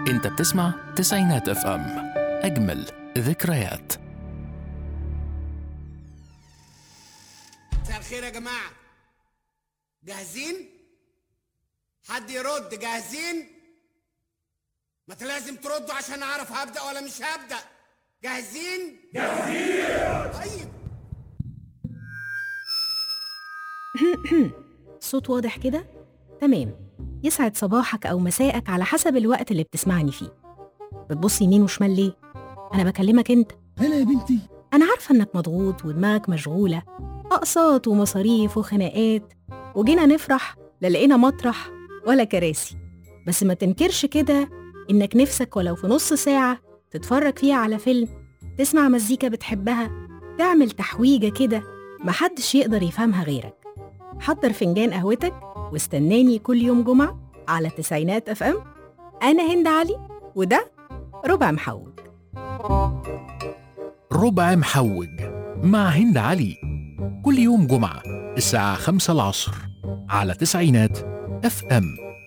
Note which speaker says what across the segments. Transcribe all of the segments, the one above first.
Speaker 1: انت بتسمع تسعينات اف ام اجمل ذكريات
Speaker 2: مساء الخير يا جماعة جاهزين؟ حد يرد جاهزين؟ ما انت لازم تردوا عشان اعرف هبدأ ولا مش هبدأ جاهزين؟ جاهزين طيب
Speaker 3: صوت واضح كده؟ تمام يسعد صباحك أو مساءك على حسب الوقت اللي بتسمعني فيه بتبص يمين وشمال ليه؟ أنا بكلمك أنت
Speaker 4: هلا يا بنتي
Speaker 3: أنا عارفة إنك مضغوط ودماغك مشغولة أقساط ومصاريف وخناقات وجينا نفرح لا لقينا مطرح ولا كراسي بس ما تنكرش كده إنك نفسك ولو في نص ساعة تتفرج فيها على فيلم تسمع مزيكا بتحبها تعمل تحويجة كده محدش يقدر يفهمها غيرك حضر فنجان قهوتك واستناني كل يوم جمعة على تسعينات اف ام أنا هند علي وده ربع محوج
Speaker 1: ربع محوج مع هند علي كل يوم جمعة الساعة خمسة العصر على تسعينات اف ام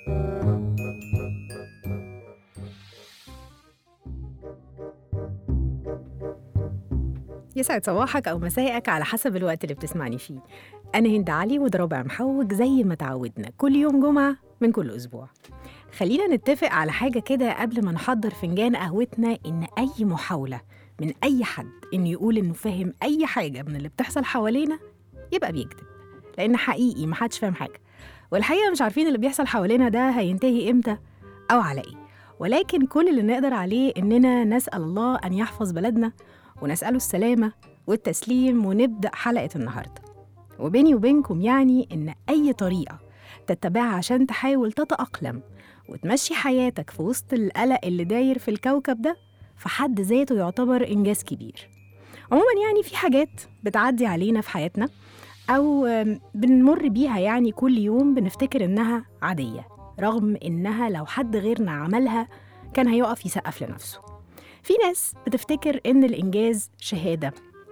Speaker 3: يسعد صباحك أو مساءك على حسب الوقت اللي بتسمعني فيه أنا هند علي وده ربع محوج زي ما تعودنا كل يوم جمعة من كل أسبوع خلينا نتفق على حاجة كده قبل ما نحضر فنجان قهوتنا إن أي محاولة من أي حد إنه يقول إنه فاهم أي حاجة من اللي بتحصل حوالينا يبقى بيكذب لأن حقيقي محدش فاهم حاجة والحقيقة مش عارفين اللي بيحصل حوالينا ده هينتهي إمتى أو على إيه ولكن كل اللي نقدر عليه إننا نسأل الله أن يحفظ بلدنا ونسأله السلامة والتسليم ونبدأ حلقة النهاردة وبيني وبينكم يعني إن أي طريقة تتبعها عشان تحاول تتأقلم وتمشي حياتك في وسط القلق اللي داير في الكوكب ده في حد ذاته يعتبر إنجاز كبير عموما يعني في حاجات بتعدي علينا في حياتنا أو آم، بنمر بيها يعني كل يوم بنفتكر إنها عادية رغم إنها لو حد غيرنا عملها كان هيقف يسقف لنفسه في ناس بتفتكر إن الإنجاز شهادة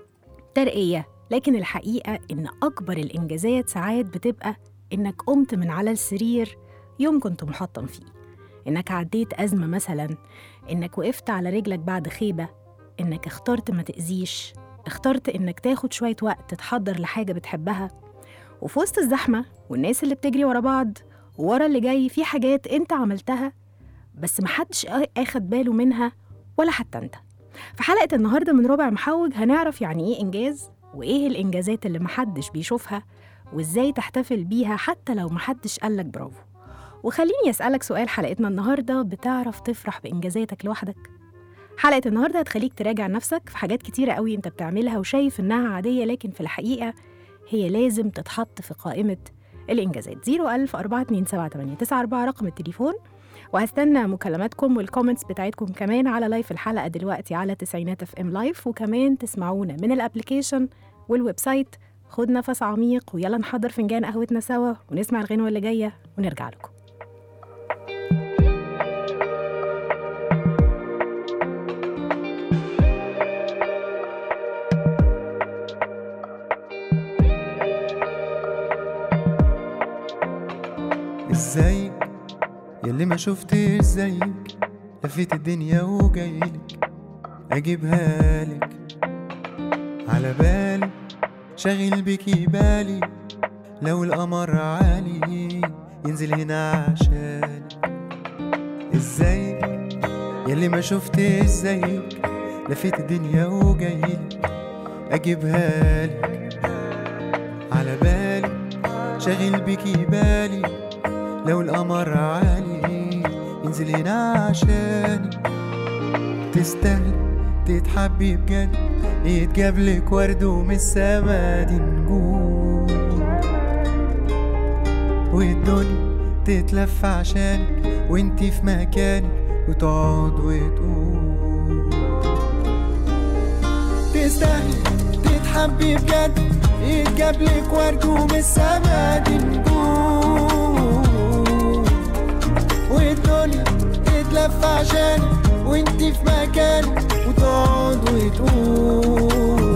Speaker 3: ترقية لكن الحقيقة إن أكبر الإنجازات ساعات بتبقى إنك قمت من على السرير يوم كنت محطم فيه إنك عديت أزمة مثلا إنك وقفت على رجلك بعد خيبة إنك اخترت ما تأذيش اخترت إنك تاخد شوية وقت تحضر لحاجة بتحبها وفي وسط الزحمة والناس اللي بتجري ورا بعض ورا اللي جاي في حاجات أنت عملتها بس محدش آ- آخد باله منها ولا حتى أنت في حلقة النهاردة من ربع محوج هنعرف يعني إيه إنجاز وإيه الإنجازات اللي محدش بيشوفها وإزاي تحتفل بيها حتى لو محدش قالك برافو وخليني أسألك سؤال حلقتنا النهاردة بتعرف تفرح بإنجازاتك لوحدك؟ حلقة النهاردة هتخليك تراجع نفسك في حاجات كتيرة قوي أنت بتعملها وشايف إنها عادية لكن في الحقيقة هي لازم تتحط في قائمة الإنجازات 01000 427 رقم التليفون وهستنى مكالماتكم والكومنتس بتاعتكم كمان على لايف الحلقة دلوقتي على تسعينات اف ام لايف وكمان تسمعونا من الابليكيشن والويب سايت خد نفس عميق ويلا نحضر فنجان قهوتنا سوا ونسمع الغنوة اللي جاية ونرجع لكم
Speaker 5: ازيك ياللي ما شفتش زيك لفيت الدنيا وجايلك اجيبها لك على بالي شاغل بيكي بالي لو القمر عالي ينزل هنا عشانك ازيك ياللي ما شفتش زيك لفيت الدنيا وجايلك اجيبها لك على بالي شاغل بيكي بالي لو القمر عالي ينزل هنا عشاني تستاهل تتحبي بجد يتجابلك ورد ومن السما دي نجوم والدنيا تتلف عشانك وانتي في مكانك وتقعد وتقول تستاهل تتحبي بجد يتجابلك ورد ومن السما دي نجوم والدنيا تتلف عشانك وانتي في مكانك وتقعد وتقول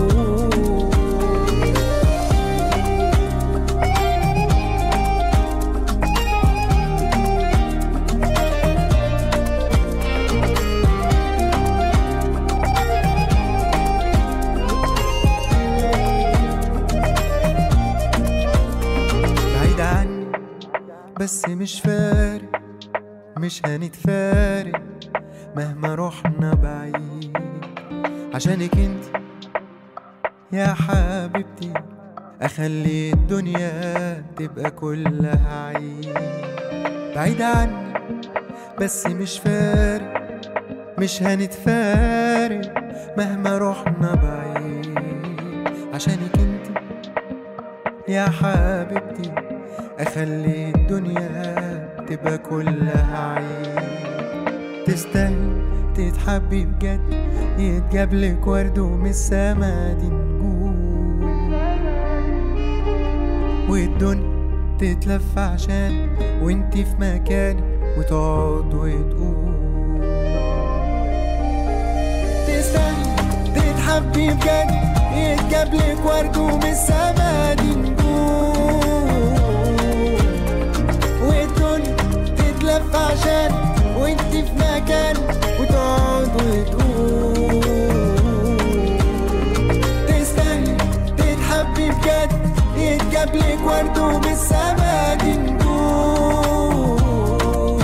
Speaker 5: بس مش فارق مش هنتفارق مهما رحنا بعيد عشانك انت يا حبيبتي اخلي الدنيا تبقى كلها عيد بعيد عني بس مش فارق مش هنتفارق مهما رحنا بعيد عشانك انت يا حبيبتي اخلي الدنيا تبقى كلها عيد تستاهل تتحبي بجد يتجابلك ورد ومن السما دي نجوم والدنيا تتلف عشان وانتي في مكانك وتقعد وتقول تستاهل تتحبي بجد يتجابلك ورد ومن السما دي نجوم والدنيا تتلف عشان وانتي في مكان وتقعد وتقول تستاهل تتحبي بجد يتجابلك ورد ومن السما دي نجوم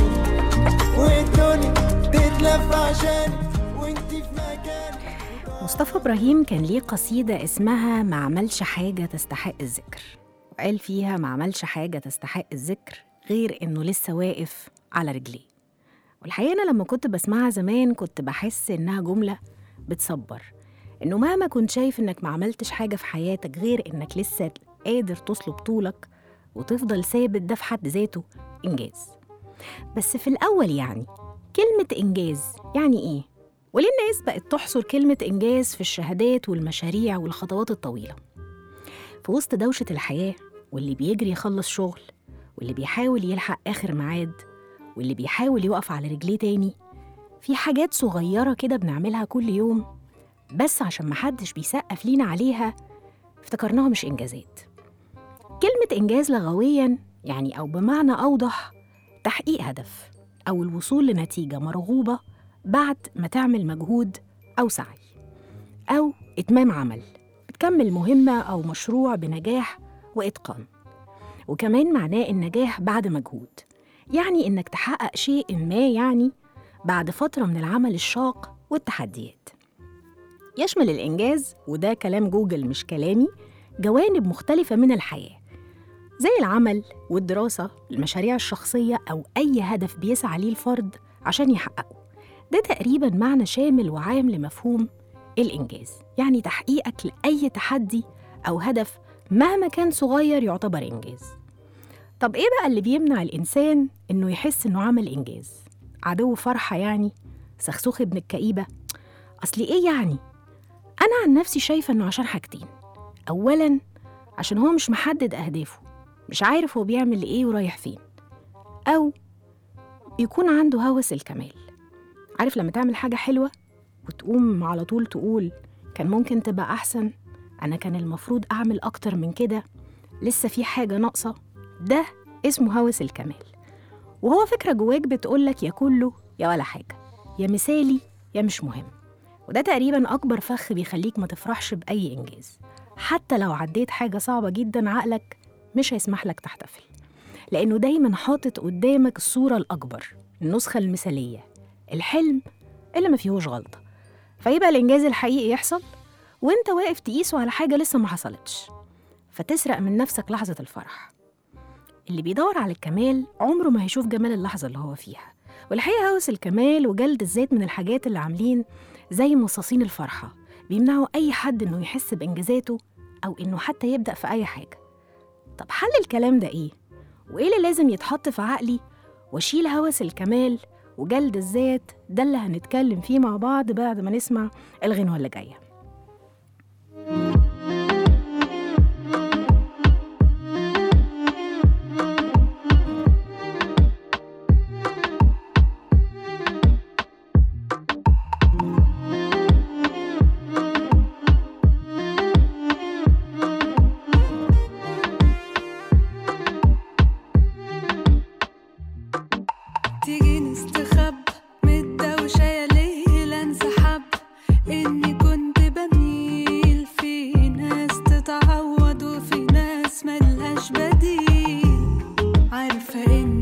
Speaker 5: والدنيا تتلف عشان وانتي في مكان
Speaker 3: مصطفى إبراهيم كان ليه قصيدة اسمها ما عملش حاجة تستحق الذكر وقال فيها ما عملش حاجة تستحق الذكر غير إنه لسه واقف على رجليه والحقيقة أنا لما كنت بسمعها زمان كنت بحس إنها جملة بتصبر إنه مهما كنت شايف إنك ما عملتش حاجة في حياتك غير إنك لسه قادر تصلب طولك وتفضل ثابت ده في حد ذاته إنجاز بس في الأول يعني كلمة إنجاز يعني إيه؟ وليه الناس بقت تحصر كلمة إنجاز في الشهادات والمشاريع والخطوات الطويلة؟ في وسط دوشة الحياة واللي بيجري يخلص شغل واللي بيحاول يلحق آخر ميعاد واللي بيحاول يقف على رجليه تاني في حاجات صغيرة كده بنعملها كل يوم بس عشان محدش بيسقف لينا عليها افتكرناها مش إنجازات كلمة إنجاز لغويا يعني أو بمعنى أوضح تحقيق هدف أو الوصول لنتيجة مرغوبة بعد ما تعمل مجهود أو سعي أو إتمام عمل بتكمل مهمة أو مشروع بنجاح وإتقان وكمان معناه النجاح بعد مجهود يعني إنك تحقق شيء ما يعني بعد فترة من العمل الشاق والتحديات يشمل الإنجاز وده كلام جوجل مش كلامي جوانب مختلفة من الحياة زي العمل والدراسة المشاريع الشخصية أو أي هدف بيسعى ليه الفرد عشان يحققه ده تقريبا معنى شامل وعام لمفهوم الإنجاز يعني تحقيقك لأي تحدي أو هدف مهما كان صغير يعتبر إنجاز طب إيه بقى اللي بيمنع الإنسان إنه يحس إنه عمل إنجاز؟ عدو فرحة يعني؟ سخسوخ ابن الكئيبة؟ أصل إيه يعني؟ أنا عن نفسي شايفة إنه عشان حاجتين أولاً عشان هو مش محدد أهدافه مش عارف هو بيعمل إيه ورايح فين أو يكون عنده هوس الكمال عارف لما تعمل حاجة حلوة وتقوم على طول تقول كان ممكن تبقى أحسن أنا كان المفروض أعمل أكتر من كده لسه في حاجة ناقصة ده اسمه هوس الكمال وهو فكرة جواك بتقولك يا كله يا ولا حاجة يا مثالي يا مش مهم وده تقريبا أكبر فخ بيخليك ما تفرحش بأي إنجاز حتى لو عديت حاجة صعبة جدا عقلك مش هيسمح لك تحتفل لأنه دايما حاطط قدامك الصورة الأكبر النسخة المثالية الحلم اللي ما فيهوش غلطة فيبقى الإنجاز الحقيقي يحصل وانت واقف تقيسه على حاجة لسه ما حصلتش فتسرق من نفسك لحظة الفرح اللي بيدور على الكمال عمره ما هيشوف جمال اللحظة اللي هو فيها والحقيقة هوس الكمال وجلد الذات من الحاجات اللي عاملين زي مصاصين الفرحة بيمنعوا أي حد إنه يحس بإنجازاته أو إنه حتى يبدأ في أي حاجة طب حل الكلام ده إيه؟ وإيه اللي لازم يتحط في عقلي وأشيل هوس الكمال وجلد الذات ده اللي هنتكلم فيه مع بعض بعد ما نسمع الغنوة اللي جاية
Speaker 4: تيجي نستخب من الدوشة يا ليل انسحب إني كنت بميل في ناس تتعوض وفي ناس ملهاش بديل عارفة إن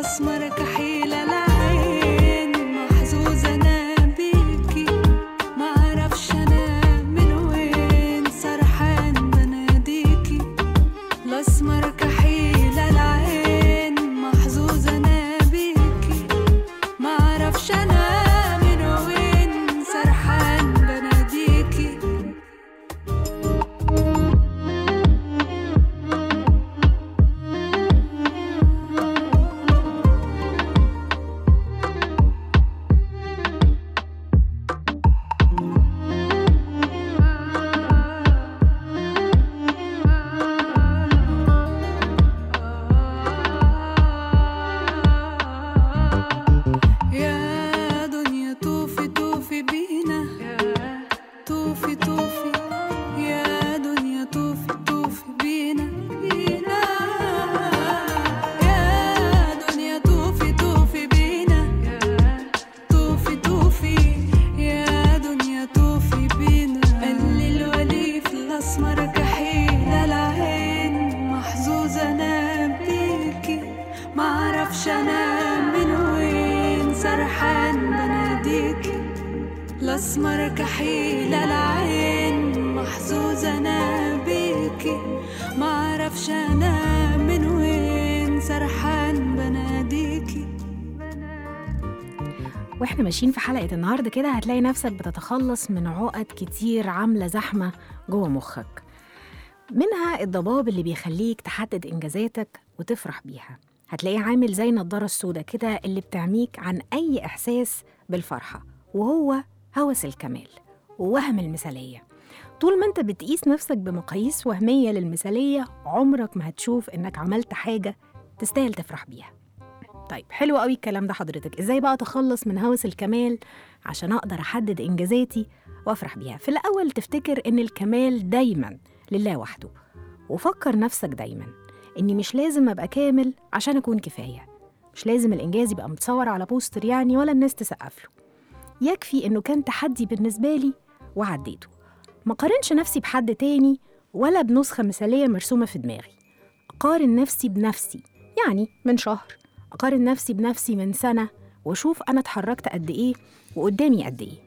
Speaker 4: الأسمر كحيل العين محظوظة أنا بيكي معرفش أنا من وين سرحان بناديكي الأسمر كحيل العين محظوظة أنا بيكي معرفش أنا من وين سرحان بناديكي يا دنيا طوفي طوفي بينا طوفي طوفي يا دنيا طوفي طوفي بينا بينا يا دنيا طوفي طوفي بينا طوفي طوفي يا دنيا طوفي بينا قلل ولي في الأسمر كحيل العين محظوظة أنا بيكي معرفش أنا من وين سرحان بناديكي الأسمر كحيل العين محظوظة أنا بيكي معرفش أنا من وين سرحان بناديكي
Speaker 3: واحنا ماشيين في حلقة النهاردة كده هتلاقي نفسك بتتخلص من عقد كتير عاملة زحمة جوه مخك منها الضباب اللي بيخليك تحدد إنجازاتك وتفرح بيها هتلاقيه عامل زي النضارة السوداء كده اللي بتعميك عن أي إحساس بالفرحة وهو هوس الكمال ووهم المثالية طول ما انت بتقيس نفسك بمقاييس وهمية للمثالية عمرك ما هتشوف انك عملت حاجة تستاهل تفرح بيها طيب حلو قوي الكلام ده حضرتك ازاي بقى اتخلص من هوس الكمال عشان اقدر احدد انجازاتي وافرح بيها في الاول تفتكر ان الكمال دايما لله وحده وفكر نفسك دايما اني مش لازم ابقى كامل عشان اكون كفايه مش لازم الانجاز يبقى متصور على بوستر يعني ولا الناس تسقف له يكفي انه كان تحدي بالنسبه لي وعديته ما قارنش نفسي بحد تاني ولا بنسخه مثاليه مرسومه في دماغي اقارن نفسي بنفسي يعني من شهر اقارن نفسي بنفسي من سنه واشوف انا اتحركت قد ايه وقدامي قد ايه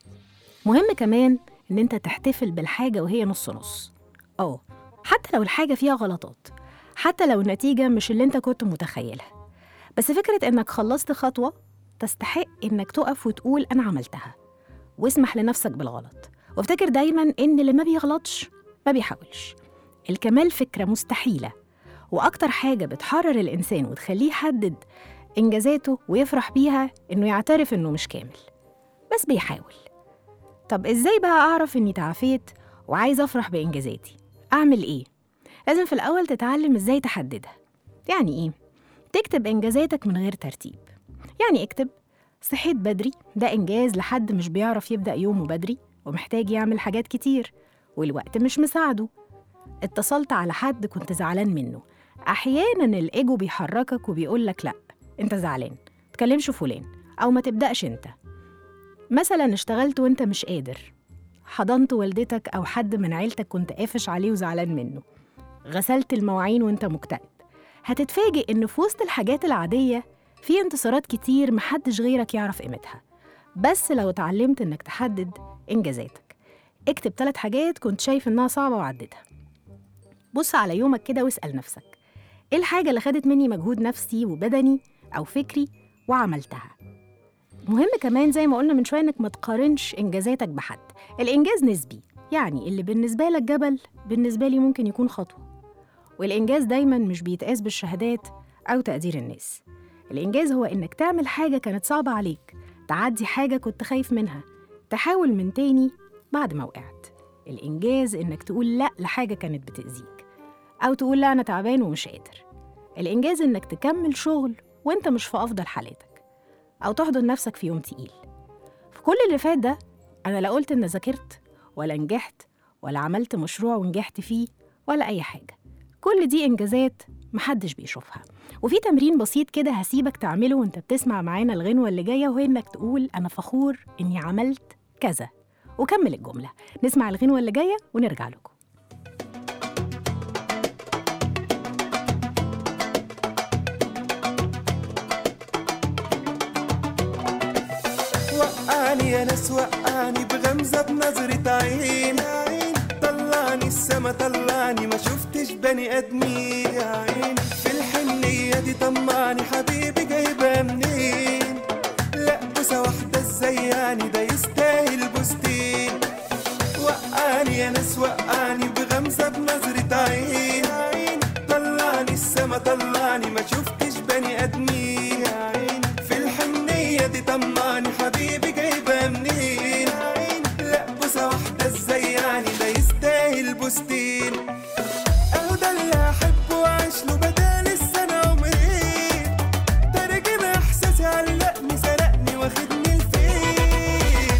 Speaker 3: مهم كمان ان انت تحتفل بالحاجه وهي نص نص اه حتى لو الحاجه فيها غلطات حتى لو النتيجه مش اللي انت كنت متخيلها بس فكره انك خلصت خطوه تستحق انك تقف وتقول انا عملتها واسمح لنفسك بالغلط وافتكر دايما ان اللي ما بيغلطش ما بيحاولش الكمال فكره مستحيله واكتر حاجه بتحرر الانسان وتخليه يحدد انجازاته ويفرح بيها انه يعترف انه مش كامل بس بيحاول طب ازاي بقى اعرف اني تعافيت وعايز افرح بانجازاتي اعمل ايه لازم في الاول تتعلم ازاي تحددها يعني ايه تكتب انجازاتك من غير ترتيب يعني اكتب صحيت بدري ده انجاز لحد مش بيعرف يبدا يومه بدري ومحتاج يعمل حاجات كتير والوقت مش مساعده اتصلت على حد كنت زعلان منه احيانا الايجو بيحركك وبيقول لك لا انت زعلان تكلمش فلان او ما تبداش انت مثلا اشتغلت وانت مش قادر حضنت والدتك او حد من عيلتك كنت قافش عليه وزعلان منه غسلت المواعين وانت مكتئب هتتفاجئ ان في وسط الحاجات العاديه في انتصارات كتير محدش غيرك يعرف قيمتها بس لو اتعلمت انك تحدد انجازاتك اكتب ثلاث حاجات كنت شايف انها صعبه وعديتها بص على يومك كده واسال نفسك ايه الحاجه اللي خدت مني مجهود نفسي وبدني او فكري وعملتها مهم كمان زي ما قلنا من شويه انك ما تقارنش انجازاتك بحد الانجاز نسبي يعني اللي بالنسبه لك جبل بالنسبه لي ممكن يكون خطوه والانجاز دايما مش بيتقاس بالشهادات او تقدير الناس الانجاز هو انك تعمل حاجه كانت صعبه عليك تعدي حاجه كنت خايف منها تحاول من تاني بعد ما وقعت الانجاز انك تقول لا لحاجه كانت بتاذيك او تقول لا انا تعبان ومش قادر الانجاز انك تكمل شغل وانت مش في افضل حالاتك او تحضن نفسك في يوم تقيل في كل اللي فات ده انا لا قلت ان ذاكرت ولا نجحت ولا عملت مشروع ونجحت فيه ولا اي حاجه كل دي انجازات محدش بيشوفها وفي تمرين بسيط كده هسيبك تعمله وانت بتسمع معانا الغنوه اللي جايه وهي انك تقول انا فخور اني عملت كذا وكمل الجمله نسمع الغنوه اللي جايه ونرجع لكم
Speaker 5: يا ناس وقعني بغمزة بنظرة عين طلعني السما طلعني ما شفتش بني ادمين يا عين في الحنية دي طمعني حبيبي جايبها منين لا بوسة واحدة ازاي يعني ده يستاهل بوستين وقعني يا ناس وقعني بغمزة بنظرة عين طلعني السما طلعني ما شفتش بني ادمين في الحنية دي طمعني حبيبي جايبها منين لا بوسة واحدة ازاي يعني ده يستاهل بوستين اهو ده اللي احبه واعيش له بدال السنة عمرين ترجم احساسي علقني سرقني واخدني لفين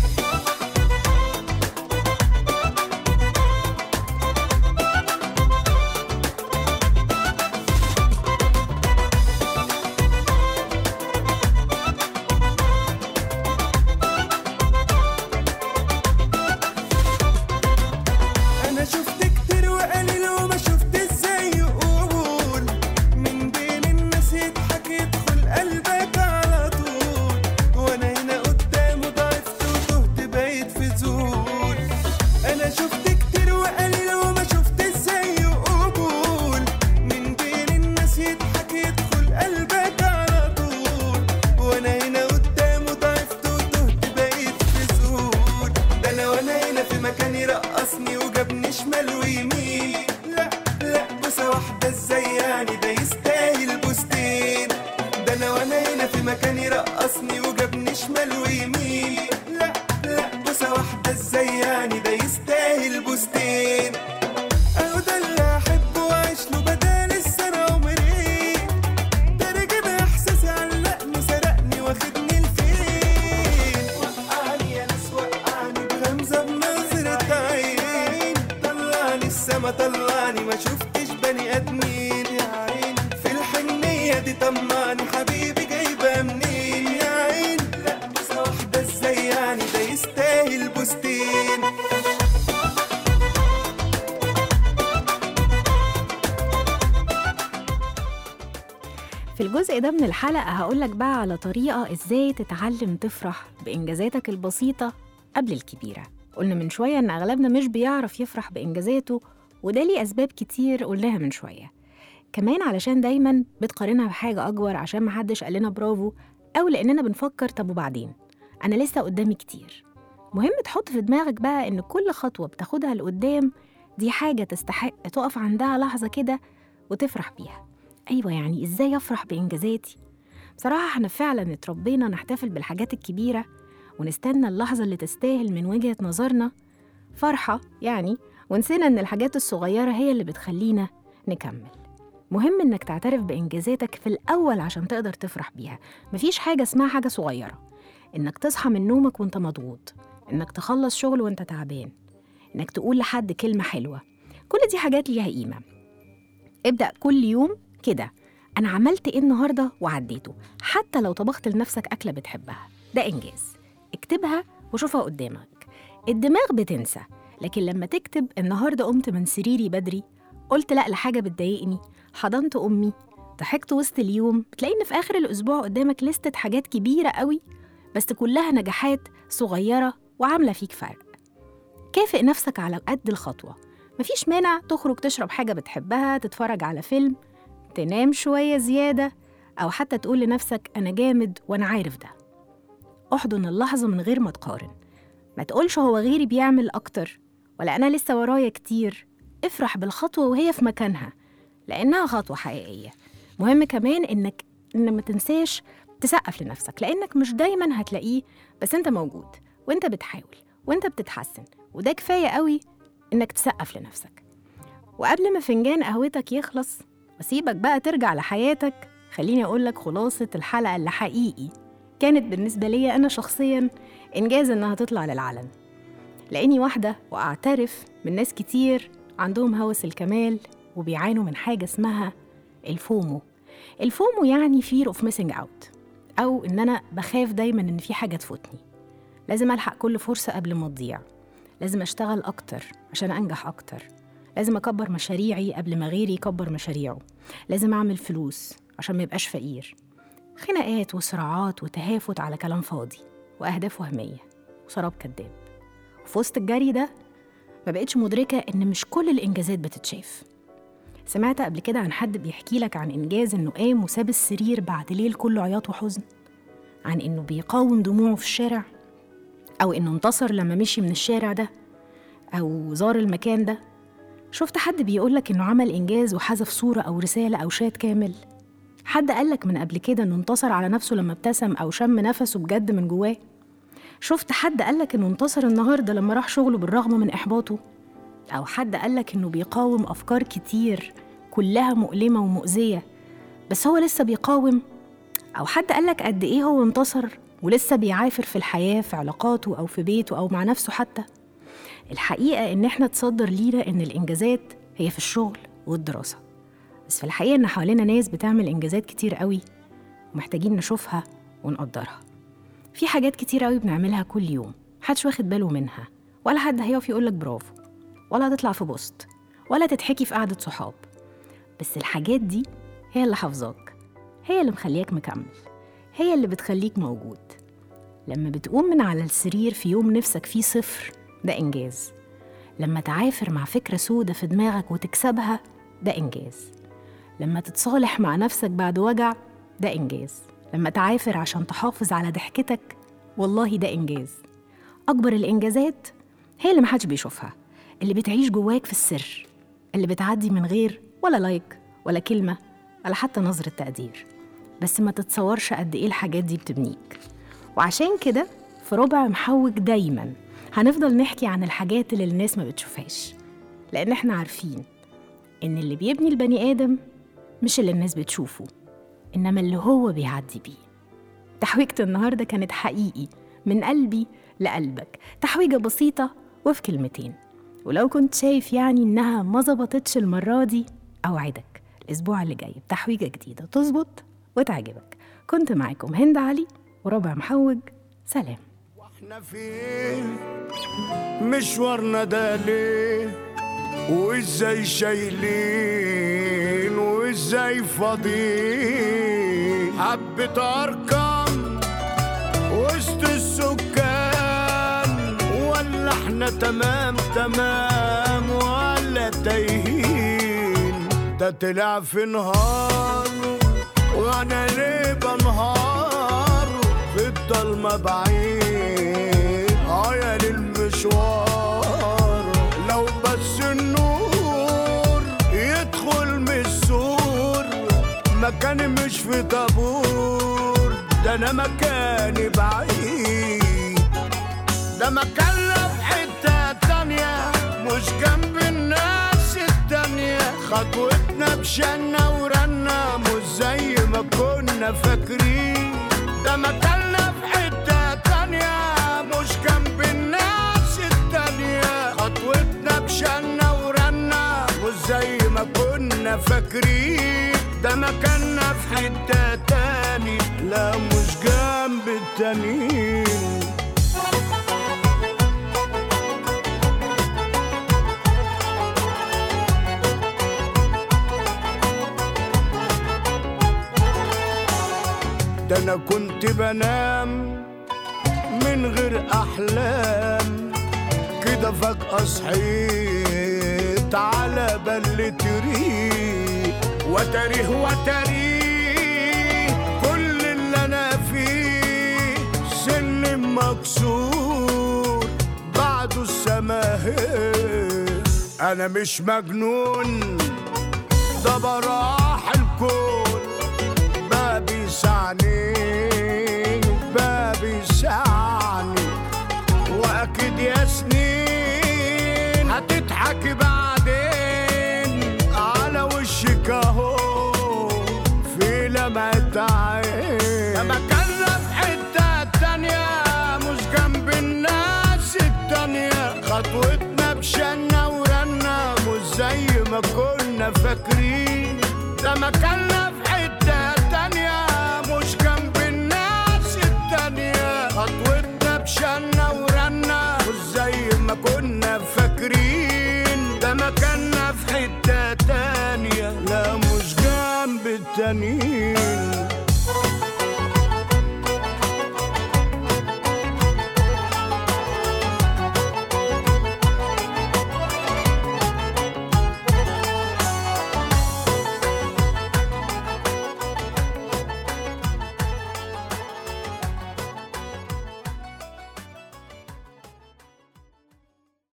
Speaker 5: انا شفت كتير وقليل وما شفت ازاي يقول من بين الناس يضحك يدخل قلبك على طول وانا هنا قدامه ضعفت وتهت بقيت في زول انا شفت كتير وقليل وما شفت ازاي يقول من بين الناس يضحك يدخل قلبك على طول وانا هنا قدامه ضعفت وتهت بقيت في زول ده انا وانا هنا في مكاني رقصني وجابني شمال ويمين لا لا بوسه واحده ازاي يعني ده يستاهل بوستين ده انا وانا هنا في مكاني رقصني وجابني شمال ويمين لا لا بوسه واحده ازاي يعني ده يستاهل بوستين اهو ده اللي احبه واعيش له بدال السنه عمرين ترجم احساسي علقني سرقني واخدني لفين وقعني يا ناس وقعني بغمزه بنظره عين طلعني السما طلعني ما شفتش بني ادمين يا عين في الحنيه دي طمعني حبيبي جايبه منين يا عين لا بوسه واحده ازاي يعني ده يستاهل بوستين
Speaker 3: في الجزء ده من الحلقة هقولك بقى على طريقة ازاي تتعلم تفرح بإنجازاتك البسيطة قبل الكبيرة قلنا من شوية إن أغلبنا مش بيعرف يفرح بإنجازاته وده ليه أسباب كتير قلناها من شوية كمان علشان دايما بتقارنها بحاجة أكبر عشان محدش قال لنا برافو أو لأننا بنفكر طب وبعدين أنا لسه قدامي كتير مهم تحط في دماغك بقى إن كل خطوة بتاخدها لقدام دي حاجة تستحق تقف عندها لحظة كده وتفرح بيها أيوة يعني إزاي أفرح بإنجازاتي؟ بصراحة احنا فعلا اتربينا نحتفل بالحاجات الكبيرة ونستنى اللحظة اللي تستاهل من وجهة نظرنا فرحة يعني ونسينا إن الحاجات الصغيرة هي اللي بتخلينا نكمل مهم إنك تعترف بإنجازاتك في الأول عشان تقدر تفرح بيها مفيش حاجة اسمها حاجة صغيرة إنك تصحى من نومك وإنت مضغوط إنك تخلص شغل وإنت تعبان إنك تقول لحد كلمة حلوة كل دي حاجات ليها قيمة ابدأ كل يوم كده أنا عملت إيه النهاردة وعديته حتى لو طبخت لنفسك أكلة بتحبها ده إنجاز اكتبها وشوفها قدامك الدماغ بتنسى لكن لما تكتب النهاردة قمت من سريري بدري قلت لأ لحاجة بتضايقني حضنت أمي ضحكت وسط اليوم بتلاقي إن في آخر الأسبوع قدامك لستة حاجات كبيرة قوي بس كلها نجاحات صغيرة وعاملة فيك فرق كافئ نفسك على قد الخطوة مفيش مانع تخرج تشرب حاجة بتحبها تتفرج على فيلم تنام شوية زيادة أو حتى تقول لنفسك أنا جامد وأنا عارف ده احضن اللحظة من غير ما تقارن ما تقولش هو غيري بيعمل أكتر ولا أنا لسه ورايا كتير افرح بالخطوة وهي في مكانها لأنها خطوة حقيقية مهم كمان إنك إن ما تنساش تسقف لنفسك لأنك مش دايما هتلاقيه بس أنت موجود وأنت بتحاول وأنت بتتحسن وده كفاية قوي إنك تسقف لنفسك وقبل ما فنجان قهوتك يخلص وسيبك بقى ترجع لحياتك خليني أقولك خلاصة الحلقة اللي حقيقي كانت بالنسبة لي أنا شخصيا إنجاز إنها تطلع للعلن لأني واحدة وأعترف من ناس كتير عندهم هوس الكمال وبيعانوا من حاجة اسمها الفومو الفومو يعني fear of missing out أو إن أنا بخاف دايما إن في حاجة تفوتني لازم ألحق كل فرصة قبل ما تضيع لازم أشتغل أكتر عشان أنجح أكتر لازم أكبر مشاريعي قبل ما غيري يكبر مشاريعه لازم أعمل فلوس عشان ما يبقاش فقير خناقات وصراعات وتهافت على كلام فاضي وأهداف وهمية وسراب كداب وفي وسط الجري ده ما بقتش مدركة إن مش كل الإنجازات بتتشاف سمعت قبل كده عن حد بيحكي لك عن إنجاز إنه قام وساب السرير بعد ليل كله عياط وحزن عن إنه بيقاوم دموعه في الشارع أو إنه انتصر لما مشي من الشارع ده أو زار المكان ده شفت حد بيقولك إنه عمل إنجاز وحذف صورة أو رسالة أو شات كامل حد قالك من قبل كده إنه انتصر على نفسه لما ابتسم أو شم نفسه بجد من جواه شفت حد قالك إنه انتصر النهاردة لما راح شغله بالرغم من إحباطه أو حد قالك إنه بيقاوم أفكار كتير كلها مؤلمة ومؤذية بس هو لسه بيقاوم أو حد قالك قد إيه هو انتصر ولسه بيعافر في الحياة في علاقاته أو في بيته أو مع نفسه حتى الحقيقة إن إحنا تصدر لينا إن الإنجازات هي في الشغل والدراسة بس في الحقيقة إن حوالينا ناس بتعمل إنجازات كتير قوي ومحتاجين نشوفها ونقدرها في حاجات كتير قوي بنعملها كل يوم محدش واخد باله منها ولا حد هيقف يقولك برافو ولا هتطلع في بوست ولا تتحكي في قعدة صحاب بس الحاجات دي هي اللي حافظاك هي اللي مخلياك مكمل هي اللي بتخليك موجود لما بتقوم من على السرير في يوم نفسك فيه صفر ده إنجاز لما تعافر مع فكرة سودة في دماغك وتكسبها ده إنجاز لما تتصالح مع نفسك بعد وجع ده إنجاز لما تعافر عشان تحافظ على ضحكتك والله ده إنجاز أكبر الإنجازات هي اللي محدش بيشوفها اللي بتعيش جواك في السر اللي بتعدي من غير ولا لايك ولا كلمة ولا حتى نظرة تقدير بس ما تتصورش قد إيه الحاجات دي بتبنيك وعشان كده في ربع محوج دايما هنفضل نحكي عن الحاجات اللي الناس ما بتشوفهاش لأن احنا عارفين إن اللي بيبني البني آدم مش اللي الناس بتشوفه إنما اللي هو بيعدي بيه تحويجة النهاردة كانت حقيقي من قلبي لقلبك تحويجة بسيطة وفي كلمتين ولو كنت شايف يعني إنها ما ظبطتش المرة دي أوعدك الأسبوع اللي جاي بتحويجة جديدة تظبط وتعجبك كنت معاكم هند علي وربع محوج سلام
Speaker 6: احنا فين مشوارنا ده ليه وازاي شايلين وازاي فاضيين حبة ارقام وسط السكان ولا احنا تمام تمام ولا تايهين ده طلع في نهار وانا ليه بنهار في الضلمة بعيد عيا للمشوار لو بس النور يدخل من السور مكاني مش في طابور ده انا مكاني بعيد ده مكان لا في حتة تانية مش جنب الناس التانية خطوتنا بشنا ورنا مش زي ما كنا فاكرين ده مكاننا في حتة تانية مش جنب الناس التانية خطوتنا بشنا ورنا مش زي ما كنا فاكرين ده مكاننا في حتة تاني لا مش جنب التانيين ده انا كنت بنام من غير احلام كده فجأة صحيت على بلة ريق وتاريه وتاريه كل اللي انا فيه سن مكسور بعده السماهير انا مش مجنون ده براح الكون بابي يسعني بابي يسعني واكيد يا سنين هتضحك بعدين على وشك اهو في لمعة عين لما كنا في حتة تانية مش جنب الناس التانية خطوتنا بشنا ورنا مش زي ما كنا فاكرين لما كنا في حتة تانية مش جنب الناس التانية خطوتنا بشنا ورنا مش زي ما كنا فاكرين ده مكاننا في حتة تانية لا مش جنب التانيين